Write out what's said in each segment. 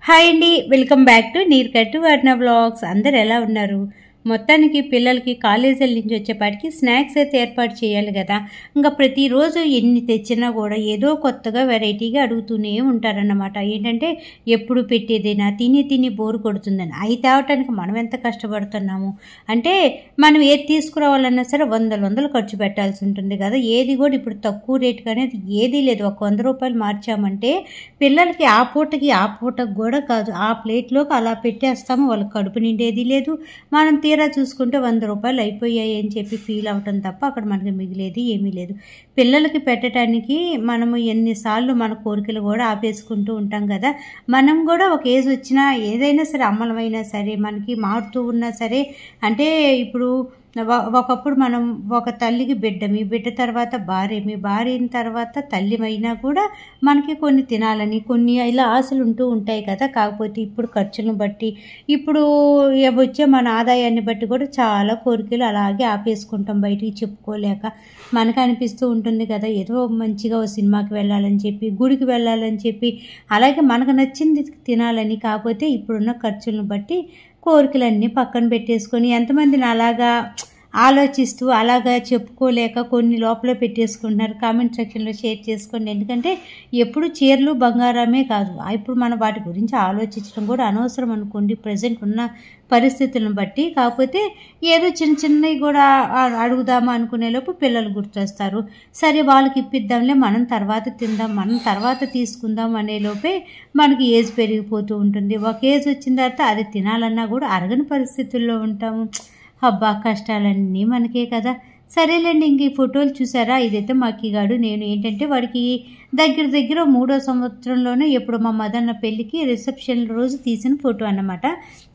hi అండి welcome back to నీర్ కట్టు వర్ణ బ్లాగ్స్ అందరు ఎలా ఉన్నారు మొత్తానికి పిల్లలకి కాలేజీల నుంచి వచ్చేపాటికి స్నాక్స్ అయితే ఏర్పాటు చేయాలి కదా ఇంకా ప్రతిరోజు ఎన్ని తెచ్చినా కూడా ఏదో కొత్తగా వెరైటీగా అడుగుతూనే ఉంటారన్నమాట ఏంటంటే ఎప్పుడు పెట్టేదేనా తిని తిని బోరు కొడుతుందని అవి తేవటానికి మనం ఎంత కష్టపడుతున్నాము అంటే మనం ఏది తీసుకురావాలన్నా సరే వందల వందలు ఖర్చు పెట్టాల్సి ఉంటుంది కదా ఏది కూడా ఇప్పుడు తక్కువ రేటుకి అనేది ఏదీ లేదు ఒక వంద రూపాయలు మార్చామంటే పిల్లలకి ఆ పూటకి ఆ పూటకి కూడా కాదు ఆ ప్లేట్లోకి అలా పెట్టేస్తాము వాళ్ళకి కడుపు నిండేది లేదు మనం తీరా చూసుకుంటే వంద రూపాయలు అయిపోయాయి అని చెప్పి ఫీల్ అవటం తప్ప అక్కడ మనకి మిగిలేది ఏమీ లేదు పిల్లలకి పెట్టడానికి మనము ఎన్నిసార్లు మన కోరికలు కూడా ఆపేసుకుంటూ ఉంటాం కదా మనం కూడా ఒక ఏజ్ వచ్చినా ఏదైనా సరే అమ్మలమైనా సరే మనకి మారుతూ ఉన్నా సరే అంటే ఇప్పుడు ఒక- ఒకప్పుడు మనం ఒక తల్లికి బిడ్డమి బిడ్డ తర్వాత భార్యమి భార్య అయిన తర్వాత తల్లిమైనా కూడా మనకి కొన్ని తినాలని కొన్ని ఇలా ఆశలు ఉంటూ ఉంటాయి కదా కాకపోతే ఇప్పుడు ఖర్చులను బట్టి ఇప్పుడు ఏ- వచ్చే మన ఆదాయాన్ని బట్టి కూడా చాలా కోరికలు అలాగే ఆపేసుకుంటాం బయటికి చెప్పుకోలేక మనకు అనిపిస్తూ ఉంటుంది కదా ఏదో మంచిగా ఓ సినిమాకి వెళ్ళాలని చెప్పి గుడికి వెళ్ళాలని చెప్పి అలాగే మనకు నచ్చింది తినాలని కాకపోతే ఇప్పుడున్న ఖర్చులను బట్టి కోరికలన్నీ పక్కన పెట్టేసుకొని ఎంతమందిని అలాగా ఆలోచిస్తూ అలాగా చెప్పుకోలేక కొన్ని లోపల పెట్టేసుకుంటున్నారు కామెంట్ సెక్షన్లో షేర్ చేసుకోండి ఎందుకంటే ఎప్పుడు చీరలు బంగారమే కాదు ఇప్పుడు మనం వాటి గురించి ఆలోచించడం కూడా అనవసరం అనుకోండి ప్రజెంట్ ఉన్న పరిస్థితులను బట్టి కాకపోతే ఏదో చిన్న చిన్నవి కూడా ఆ- అడుగుదామా అనుకునేలోపు పిల్లలు గుర్తొస్తారు సరే వాళ్ళకి ఇప్పిద్దాంలే మనం తర్వాత తిందాం మనం తర్వాత తీసుకుందాం అనేలోపే మనకి ఏజ్ పెరిగిపోతూ ఉంటుంది ఒక ఏజ్ వచ్చిన తర్వాత అది తినాలన్నా కూడా అరగని పరిస్థితుల్లో ఉంటాము అబ్బా కష్టాలన్నీ మనకే కదా సరేలేండి ఇంక ఈ ఫోటోలు చూసారా ఇదైతే మక్కిగాడు నేను ఏంటంటే వాడికి దగ్గర దగ్గర మూడో సంవత్సరంలోనే ఎప్పుడు మా మదన్న పెళ్ళికి రిసెప్షన్ రోజు తీసిన ఫోటో అన్నమాట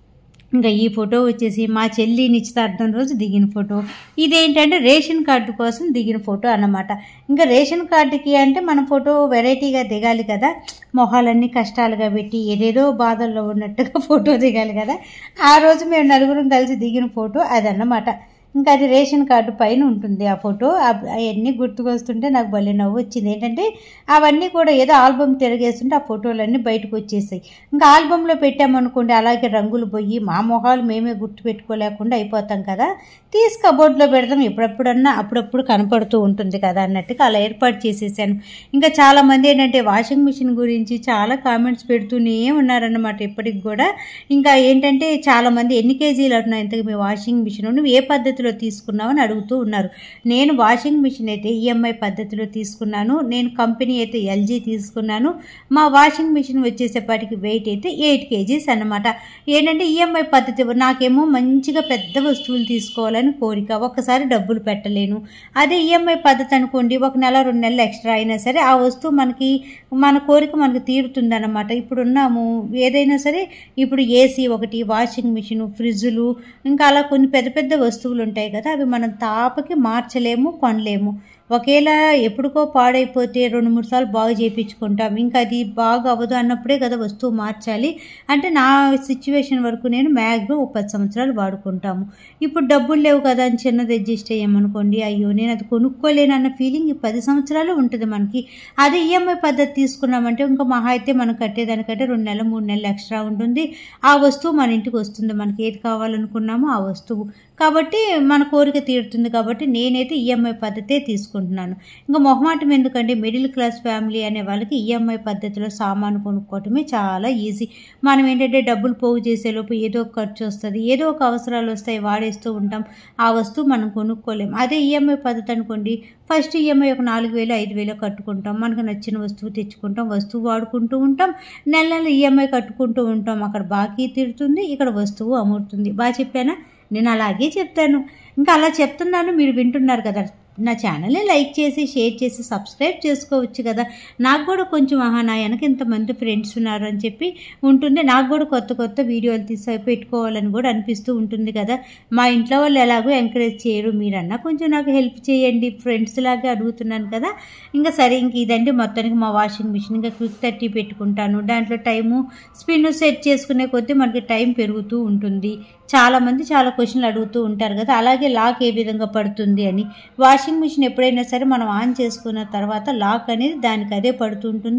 ఇంకా ఈ ఫోటో వచ్చేసి మా చెల్లి నిశ్చితార్థం రోజు దిగిన ఫోటో ఇదేంటంటే రేషన్ కార్డు కోసం దిగిన ఫోటో అన్నమాట ఇంకా రేషన్ కార్డుకి అంటే మన ఫోటో వెరైటీగా దిగాలి కదా మొహాలన్నీ కష్టాలుగా పెట్టి ఏదేదో బాధల్లో ఉన్నట్టుగా ఫోటో దిగాలి కదా ఆ రోజు మేము నలుగురం కలిసి దిగిన ఫోటో అదన్నమాట ఇంకా అది రేషన్ కార్డు పైన ఉంటుంది ఆ ఫోటో అవ్- అవన్నీ గుర్తుకొస్తుంటే నాకు భలే నవ్వు వచ్చింది ఏంటంటే అవన్నీ కూడా ఏదో ఆల్బమ్ తిరిగేస్తుంటే ఆ ఫోటోలన్నీ బయటకు వచ్చేసాయి ఇంకా ఆల్బంలో పెట్టామనుకోండి అలాగే రంగులు పోయి మా మొహాలు మేమే గుర్తు పెట్టుకోలేకుండా అయిపోతాం కదా తీసి కబోర్డ్లో పెడదాం ఎప్పుడప్పుడన్నా అప్పుడప్పుడు కనపడుతూ ఉంటుంది కదా అన్నట్టుగా అలా ఏర్పాటు చేసేసాను ఇంకా చాలామంది ఏంటంటే వాషింగ్ మిషన్ గురించి చాలా కామెంట్స్ పెడుతూనే ఉన్నారన్నమాట ఇప్పటికి కూడా ఇంకా ఏంటంటే చాలామంది ఎన్ని కేజీలు అంటున్నాయి ఇంతకు మీ వాషింగ్ మిషన్ నువ్వు ఏ పద్ధతిలో తీసుకున్నావని అడుగుతూ ఉన్నారు నేను వాషింగ్ మిషన్ అయితే ఈఎంఐ పద్ధతిలో తీసుకున్నాను నేను కంపెనీ అయితే ఎల్జీ తీసుకున్నాను మా వాషింగ్ మిషన్ వచ్చేసేపాటికి వెయిట్ అయితే ఎయిట్ కేజీస్ అన్నమాట ఏంటంటే ఈఎంఐ పద్ధతి నాకేమో మంచిగా పెద్ద వస్తువులు తీసుకోవాలని కోరిక ఒక్కసారి డబ్బులు పెట్టలేను అదే ఈఎంఐ పద్ధతి అనుకోండి ఒక నెల రెండు నెలలు ఎక్స్ట్రా అయినా సరే ఆ వస్తువు మనకి మన కోరిక మనకు తీరుతుందన్నమాట ఇప్పుడు ఉన్నాము ఏదైనా సరే ఇప్పుడు ఏసీ ఒకటి వాషింగ్ మిషన్ ఫ్రిడ్జులు ఇంకా అలా కొన్ని పెద్ద పెద్ద వస్తువులు ఉంటాయి కదా అవి మనం తాపకి మార్చలేము కొనలేము ఒకేలా ఎప్పుడుకో పాడైపోతే రెండు మూడు సార్లు బాగు చేయించుకుంటాం ఇంకా అది బాగా అవ్వదు అన్నప్పుడే కదా వస్తువు మార్చాలి అంటే నా సిచ్యువేషన్ వరకు నేను మ్యాక్సిమం ఒక పది సంవత్సరాలు వాడుకుంటాము ఇప్పుడు డబ్బులు లేవు కదా అని చిన్నది అడ్జస్ట్ అయ్యామనుకోండి అయ్యో నేను అది కొనుక్కోలేను అన్న ఫీలింగ్ ఈ పది సంవత్సరాలు ఉంటుంది మనకి అదే ఈఎంఐ పద్ధతి తీసుకున్నామంటే ఇంకా మహా అయితే మనం కట్టేదానికంటే రెండు నెలలు మూడు నెలలు ఎక్స్ట్రా ఉంటుంది ఆ వస్తువు మన ఇంటికి వస్తుంది మనకి ఏది కావాలనుకున్నామో ఆ వస్తువు కాబట్టి మన కోరిక తీరుతుంది కాబట్టి నేనైతే ఈఎంఐ పద్ధతే తీసుకుంటున్నాను ఇంకా మొహమాటం ఎందుకంటే మిడిల్ క్లాస్ ఫ్యామిలీ అనే వాళ్ళకి ఈఎంఐ పద్ధతిలో సామాను కొనుక్కోవటమే చాలా ఈజీ మనం ఏంటంటే డబ్బులు పోగు చేసేలోపు ఏదో ఒక ఖర్చు వస్తుంది ఏదో ఒక అవసరాలు వస్తాయి వాడేస్తూ ఉంటాం ఆ వస్తువు మనం కొనుక్కోలేం అదే ఈఎంఐ పద్ధతి అనుకోండి ఫస్ట్ ఈఎంఐ ఒక నాలుగు వేలు ఐదు వేలు కట్టుకుంటాం మనకు నచ్చిన వస్తువు తెచ్చుకుంటాం వస్తువు వాడుకుంటూ ఉంటాం నెల నెల ఈఎంఐ కట్టుకుంటూ ఉంటాం అక్కడ బాకీ తీరుతుంది ఇక్కడ వస్తువు అమ్ముతుంది బాగా చెప్పానా నేను అలాగే చెప్తాను ఇంకా అలా చెప్తున్నాను మీరు వింటున్నారు కదా నా ఛానల్ని లైక్ చేసి షేర్ చేసి సబ్స్క్రైబ్ చేసుకోవచ్చు కదా నాకు కూడా కొంచెం ఆహా నా వెనక ఇంతమంది ఫ్రెండ్స్ ఉన్నారు అని చెప్పి ఉంటుంది నాకు కూడా కొత్త కొత్త వీడియోలు తీసి పెట్టుకోవాలని కూడా అనిపిస్తూ ఉంటుంది కదా మా ఇంట్లో వాళ్ళు ఎలాగో ఎంకరేజ్ చేయరు మీరన్నా కొంచెం నాకు హెల్ప్ చేయండి ఫ్రెండ్స్ లాగా అడుగుతున్నాను కదా ఇంకా సరే ఇంక ఇదండి మొత్తానికి మా వాషింగ్ మిషన్ ఇంకా క్విక్ థర్టీ పెట్టుకుంటాను దాంట్లో టైము స్పిన్ సెట్ చేసుకునే కొద్దీ మనకి టైం పెరుగుతూ ఉంటుంది చాలామంది చాలా క్వశ్చన్లు అడుగుతూ ఉంటారు కదా అలాగే లాక్ ఏ విధంగా పడుతుంది అని వాషింగ్ మిషన్ ఎప్పుడైనా సరే మనం ఆన్ చేసుకున్న తర్వాత లాక్ అనేది దానికి అదే పడుతుంటుంది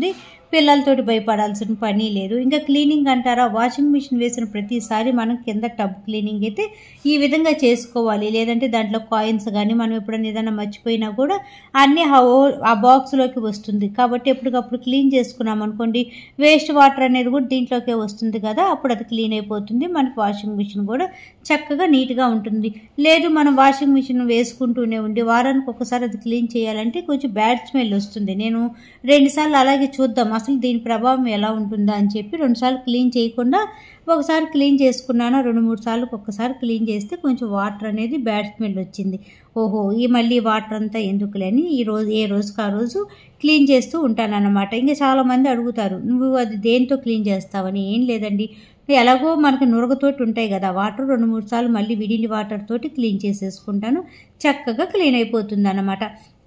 పిల్లలతోటి భయపడాల్సిన పని లేదు ఇంకా క్లీనింగ్ అంటారా వాషింగ్ మిషన్ వేసిన ప్రతిసారి మనం కింద టబ్ క్లీనింగ్ అయితే ఈ విధంగా చేసుకోవాలి లేదంటే దాంట్లో కాయిన్స్ కానీ మనం ఎప్పుడైనా ఏదైనా మర్చిపోయినా కూడా అన్నీ ఆ ఓ- ఆ బాక్స్లోకి వస్తుంది కాబట్టి ఎప్పటికప్పుడు క్లీన్ చేసుకున్నాం అనుకోండి వేస్ట్ వాటర్ అనేది కూడా దీంట్లోకే వస్తుంది కదా అప్పుడు అది క్లీన్ అయిపోతుంది మనకి వాషింగ్ మిషన్ కూడా చక్కగా నీట్గా ఉంటుంది లేదు మనం వాషింగ్ మిషన్ వేసుకుంటూనే ఉండి వారానికి ఒకసారి అది క్లీన్ చేయాలంటే కొంచెం బ్యాడ్ స్మెల్ వస్తుంది నేను రెండుసార్లు అలాగే చూద్దాం అసలు దీని ప్రభావం ఎలా ఉంటుందా అని చెప్పి రెండుసార్లు క్లీన్ చేయకుండా ఒకసారి క్లీన్ చేసుకున్నాను రెండు మూడు సార్లు ఒక్కసారి క్లీన్ చేస్తే కొంచెం వాటర్ అనేది బ్యాడ్ స్మెల్ వచ్చింది ఓహో ఈ మళ్ళీ వాటర్ అంతా ఎందుకులే అని ఈ రోజు ఏ రోజుకి ఆ రోజు క్లీన్ చేస్తూ ఉంటానన్నమాట ఇంకా చాలామంది అడుగుతారు నువ్వు అది దేంతో క్లీన్ చేస్తావని ఏం లేదండి ఎలాగో మనకి నురగతోటి ఉంటాయి కదా వాటర్ రెండు మూడు సార్లు మళ్ళీ విడిలి వాటర్ తోటి క్లీన్ చేసేసుకుంటాను చక్కగా క్లీన్ అయిపోతుంది అన్నమాట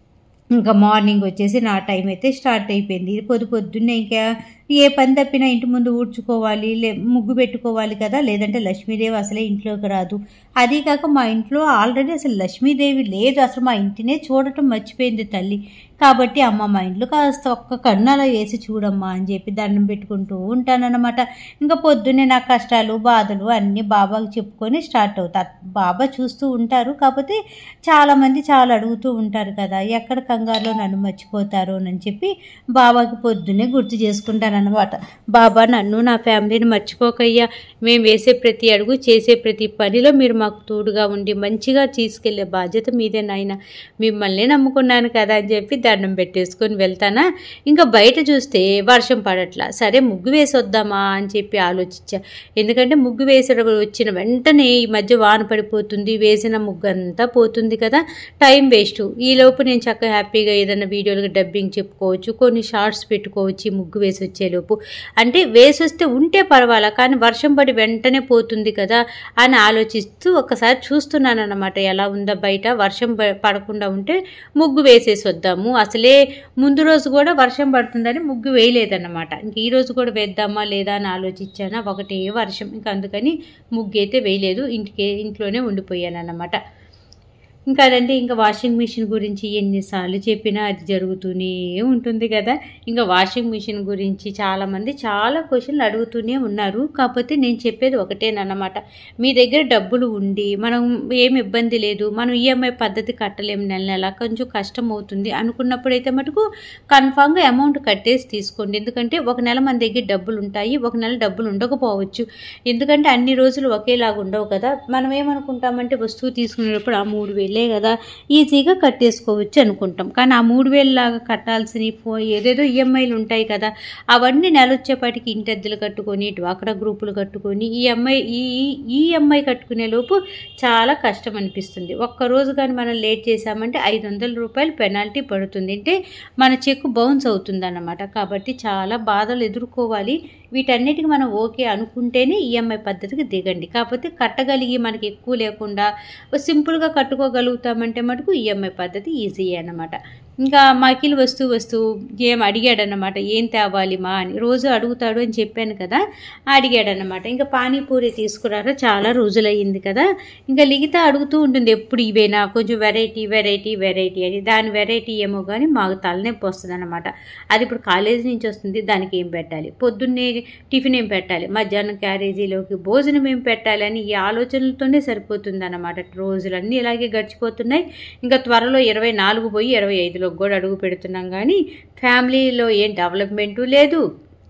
ఇంకా మార్నింగ్ వచ్చేసి నా టైం అయితే స్టార్ట్ అయిపోయింది పొద్దు పొద్దున్నే ఇంకా ఏ పని తప్పినా ఇంటి ముందు ఊడ్చుకోవాలి లే ముగ్గు పెట్టుకోవాలి కదా లేదంటే లక్ష్మీదేవి అసలే ఇంట్లోకి రాదు అదీ కాక మా ఇంట్లో ఆల్రెడీ అసలు లక్ష్మీదేవి లేదు అసలు మా ఇంటినే చూడటం మర్చిపోయింది తల్లి కాబట్టి అమ్మ మా ఇంట్లో కాస్త ఒక్క కన్ను అలా వేసి చూడమ్మా అని చెప్పి దండం పెట్టుకుంటూ ఉంటానన్నమాట ఇంకా పొద్దున్నే నా కష్టాలు బాధలు అన్నీ బాబాకి చెప్పుకొని స్టార్ట్ అవుతా బాబా చూస్తూ ఉంటారు కాకపోతే చాలామంది చాలా అడుగుతూ ఉంటారు కదా ఎక్కడ కంగారులో నన్ను మర్చిపోతారు అని చెప్పి బాబాకి పొద్దున్నే గుర్తు చేసుకుంటానన్నమాట బాబా నన్ను నా ఫ్యామిలీని మర్చిపోకయ్యా మేము వేసే ప్రతి అడుగు చేసే ప్రతి పనిలో మీరు మాకు తోడుగా ఉండి మంచిగా తీసుకెళ్లే బాధ్యత మీదే నాయన మిమ్మల్ని నమ్ముకున్నాను కదా అని చెప్పి దండం పెట్టేసుకొని వెళ్తానా ఇంకా బయట చూస్తే వర్షం పడట్లా సరే ముగ్గు వేసి వద్దామా అని చెప్పి ఆలోచించా ఎందుకంటే ముగ్గు వేసడం వచ్చిన వెంటనే ఈ మధ్య వాన పడిపోతుంది వేసిన ముగ్గు అంతా పోతుంది కదా టైం వేస్ట్ ఈ లోపు నేను చక్కగా హ్యాపీగా ఏదైనా వీడియోలకు డబ్బింగ్ చెప్పుకోవచ్చు కొన్ని షార్ట్స్ పెట్టుకోవచ్చు ఈ ముగ్గు వేసి వచ్చేలోపు అంటే వేసి వస్తే ఉంటే పర్వాలా కానీ వర్షం పడి వెంటనే పోతుంది కదా అని ఆలోచిస్తూ ఒకసారి చూస్తున్నాను అనమాట ఎలా ఉందా బయట వర్షం ప- పడకుండా ఉంటే ముగ్గు వేసేసి వద్దాము అసలే ముందు రోజు కూడా వర్షం పడుతుందని ముగ్గు వేయలేదన్నమాట ఇంక ఈ రోజు కూడా వేద్దామా లేదా అని ఆలోచించాను ఒకటే వర్షం ఇంకా అందుకని ముగ్గు అయితే వేయలేదు ఇంటికి ఇంట్లోనే ఉండిపోయాను అన్నమాట ఇంకా అదంటే ఇంకా వాషింగ్ మిషన్ గురించి ఎన్నిసార్లు చెప్పినా అది జరుగుతూనే ఉంటుంది కదా ఇంకా వాషింగ్ మిషన్ గురించి చాలామంది చాలా క్వశ్చన్లు అడుగుతూనే ఉన్నారు కాకపోతే నేను చెప్పేది ఒకటేనన్నమాట మీ దగ్గర డబ్బులు ఉండి మనం ఏం ఇబ్బంది లేదు మనం ఈఎంఐ పద్ధతి కట్టలేము నెల నెల కొంచెం కష్టం అవుతుంది అనుకున్నప్పుడైతే మటుకు కన్ఫామ్గా అమౌంట్ కట్టేసి తీసుకోండి ఎందుకంటే ఒక నెల మన దగ్గర డబ్బులు ఉంటాయి ఒక నెల డబ్బులు ఉండకపోవచ్చు ఎందుకంటే అన్ని రోజులు ఒకేలాగా ఉండవు కదా మనం ఏమనుకుంటామంటే వస్తువు తీసుకునేటప్పుడు ఆ మూడు వేలే కదా ఈజీగా కట్టేసుకోవచ్చు అనుకుంటాం కానీ ఆ మూడు వేలు లాగా కట్టాల్సిన ఫో ఏదేదో ఈఎంఐలు ఉంటాయి కదా అవన్నీ నెల వచ్చేపాటికి ఇంటద్దెలు కట్టుకొని డ్వాక్రా గ్రూపులు కట్టుకొని ఈఎంఐ ఈ ఈఎంఐ కట్టుకునే లోపు చాలా కష్టం అనిపిస్తుంది ఒక్క రోజు కానీ మనం లేట్ చేసామంటే ఐదు వందల రూపాయలు పెనాల్టీ పడుతుంది అంటే మన చెక్ బౌన్స్ అవుతుంది అన్నమాట కాబట్టి చాలా బాధలు ఎదుర్కోవాలి వీటన్నిటికి మనం ఓకే అనుకుంటేనే ఈఎంఐ పద్ధతికి దిగండి కాకపోతే కట్టగలిగి మనకి ఎక్కువ లేకుండా సింపుల్గా కట్టుకోగలుగుతామంటే మటుకు ఈఎంఐ పద్ధతి ఈజీ అన్నమాట ఇంకా మాకిలు వస్తూ వస్తూ ఏం అడిగాడన్నమాట ఏం తేవాలి మా అని రోజు అడుగుతాడు అని చెప్పాను కదా అడిగాడన్నమాట ఇంకా పానీపూరి తీసుకురారా చాలా రోజులయ్యింది కదా ఇంకా లిగిత అడుగుతూ ఉంటుంది ఎప్పుడు ఇవేనా కొంచెం వెరైటీ వెరైటీ వెరైటీ అని దాని వెరైటీ ఏమో కానీ మాకు తలనొప్పి వస్తుంది అనమాట అది ఇప్పుడు కాలేజీ నుంచి వస్తుంది దానికి ఏం పెట్టాలి పొద్దున్నే టిఫిన్ ఏం పెట్టాలి మధ్యాహ్నం క్యారేజీలోకి భోజనం ఏం పెట్టాలి అని ఈ ఆలోచనలతోనే సరిపోతుంది అనమాట రోజులన్నీ ఇలాగే గడిచిపోతున్నాయి ఇంకా త్వరలో ఇరవై నాలుగు పోయి ఇరవై ఐదులోకి కూడా అడుగు పెడుతున్నాం కానీ ఫ్యామిలీలో ఏం డెవలప్మెంటు లేదు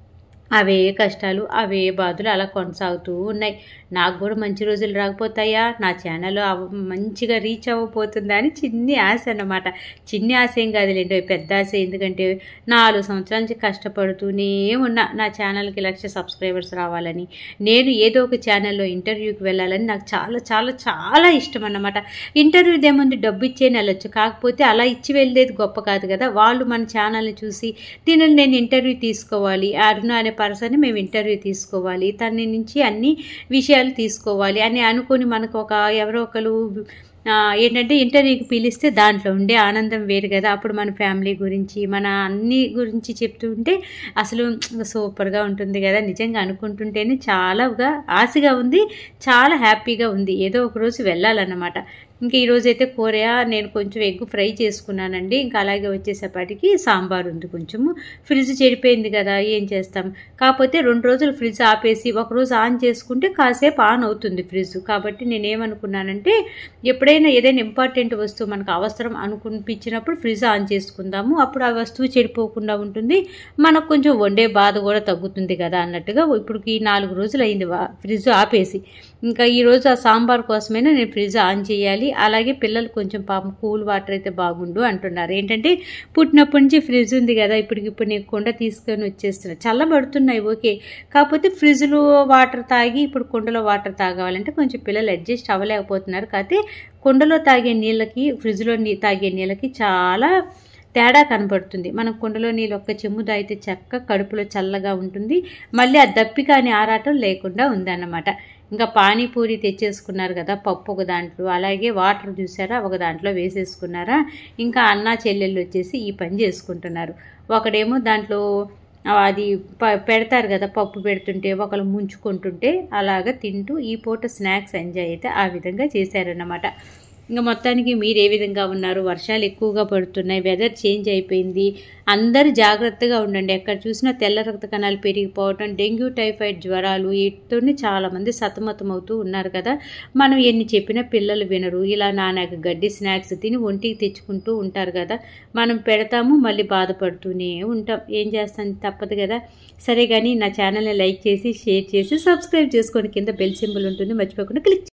అవే కష్టాలు అవే బాధలు అలా కొనసాగుతూ ఉన్నాయి నాకు కూడా మంచి రోజులు రాకపోతాయా నా ఛానల్ అవ- మంచిగా రీచ్ అవ్వబోతుందా అని చిన్ని ఆశ అన్నమాట చిన్ని ఆశ ఏం కాదులేండి అవి పెద్ద ఆశ ఎందుకంటే నాలుగు సంవత్సరాల నుంచి కష్టపడుతూనే ఉన్నా నా ఛానల్కి లక్ష సబ్స్క్రైబర్స్ రావాలని నేను ఏదో ఒక ఛానల్లో ఇంటర్వ్యూకి వెళ్ళాలని నాకు చాలా చాలా చాలా ఇష్టం అన్నమాట ఇంటర్వ్యూ ఏముంది డబ్బు ఇచ్చే వెళ్ళొచ్చు కాకపోతే అలా ఇచ్చి వెళ్ళేది గొప్ప కాదు కదా వాళ్ళు మన ఛానల్ని చూసి దీనిని నేను ఇంటర్వ్యూ తీసుకోవాలి అరుణ అనే పర్సన్ మేము ఇంటర్వ్యూ తీసుకోవాలి తన నుంచి అన్ని విషయాలు తీసుకోవాలి అని అనుకొని మనకు ఒక ఎవరో ఒకరు ఆ, ఏంటంటే ఇంటర్వ్యూకి పిలిస్తే దాంట్లో ఉండే ఆనందం వేరు కదా అప్పుడు మన ఫ్యామిలీ గురించి మన అన్ని గురించి చెప్తూ ఉంటే అసలు సూపర్గా ఉంటుంది కదా నిజంగా అనుకుంటుంటేనే చాలాగా ఆశగా ఉంది చాలా హ్యాపీగా ఉంది ఏదో ఒక రోజు వెళ్ళాలన్నమాట ఇంకా ఈరోజు అయితే కూర నేను కొంచెం ఎగ్ ఫ్రై చేసుకున్నానండి ఇంకా అలాగే వచ్చేసేపటికి సాంబార్ ఉంది కొంచెము ఫ్రిడ్జ్ చెడిపోయింది కదా ఏం చేస్తాం కాకపోతే రెండు రోజులు ఫ్రిడ్జ్ ఆపేసి ఒక రోజు ఆన్ చేసుకుంటే కాసేపు ఆన్ అవుతుంది ఫ్రిడ్జ్ కాబట్టి నేను ఏమనుకున్నానంటే ఎప్పుడైనా ఏదైనా ఇంపార్టెంట్ వస్తువు మనకు అవసరం అనుకునిపించినప్పుడు ఫ్రిడ్జ్ ఆన్ చేసుకుందాము అప్పుడు ఆ వస్తువు చెడిపోకుండా ఉంటుంది మనకు కొంచెం వండే బాధ కూడా తగ్గుతుంది కదా అన్నట్టుగా ఇప్పుడు ఈ నాలుగు రోజులు అయింది వా- ఫ్రిడ్జ్ ఆపేసి ఇంకా ఈరోజు ఆ సాంబార్ కోసమైనా నేను ఫ్రిడ్జ్ ఆన్ చేయాలి అలాగే పిల్లలు కొంచెం పాపం కూల్ వాటర్ అయితే బాగుండు అంటున్నారు ఏంటంటే పుట్టినప్పటి నుంచి ఫ్రిడ్జ్ ఉంది కదా ఇప్పటికిప్పుడు నేను కుండ తీసుకొని వచ్చేస్తున్నా చల్లబడుతున్నాయి ఓకే కాకపోతే ఫ్రిడ్జ్లో వాటర్ తాగి ఇప్పుడు కుండలో వాటర్ తాగాలంటే కొంచెం పిల్లలు అడ్జస్ట్ అవ్వలేకపోతున్నారు కాకపోతే కుండలో తాగే నీళ్ళకి ఫ్రిడ్జ్లో నీ తాగే నీళ్ళకి చాలా తేడా కనబడుతుంది మనం కుండలో నీళ్ళు ఒక్క చెమ్ము తాగితే చక్క కడుపులో చల్లగా ఉంటుంది మళ్ళీ ఆ దప్పిక అనే ఆరాటం లేకుండా ఉందన్నమాట ఇంకా పానీపూరి తెచ్చేసుకున్నారు కదా పప్పు ఒక దాంట్లో అలాగే వాటర్ చూసారా ఒక దాంట్లో వేసేసుకున్నారా ఇంకా అన్న చెల్లెళ్ళు వచ్చేసి ఈ పని చేసుకుంటున్నారు ఒకడేమో దాంట్లో అది ప పెడతారు కదా పప్పు పెడుతుంటే ఒకరు ముంచుకుంటుంటే అలాగ తింటూ ఈ పూట స్నాక్స్ ఎంజాయ్ అయితే ఆ విధంగా చేశారన్నమాట ఇంకా మొత్తానికి మీరు ఏ విధంగా ఉన్నారు వర్షాలు ఎక్కువగా పడుతున్నాయి వెదర్ చేంజ్ అయిపోయింది అందరూ జాగ్రత్తగా ఉండండి ఎక్కడ చూసినా తెల్ల రక్త కణాలు పెరిగిపోవటం డెంగ్యూ టైఫాయిడ్ జ్వరాలు వీటితోనే చాలామంది సతమతం అవుతూ ఉన్నారు కదా మనం ఎన్ని చెప్పినా పిల్లలు వినరు ఇలా నానాక గడ్డి స్నాక్స్ తిని ఒంటికి తెచ్చుకుంటూ ఉంటారు కదా మనం పెడతాము మళ్ళీ బాధపడుతూనే ఉంటాం ఏం చేస్తాం తప్పదు కదా సరే కానీ నా ఛానల్ని లైక్ చేసి షేర్ చేసి సబ్స్క్రైబ్ చేసుకొని కింద బెల్ సింబల్ ఉంటుంది మర్చిపోకుండా క్లిక్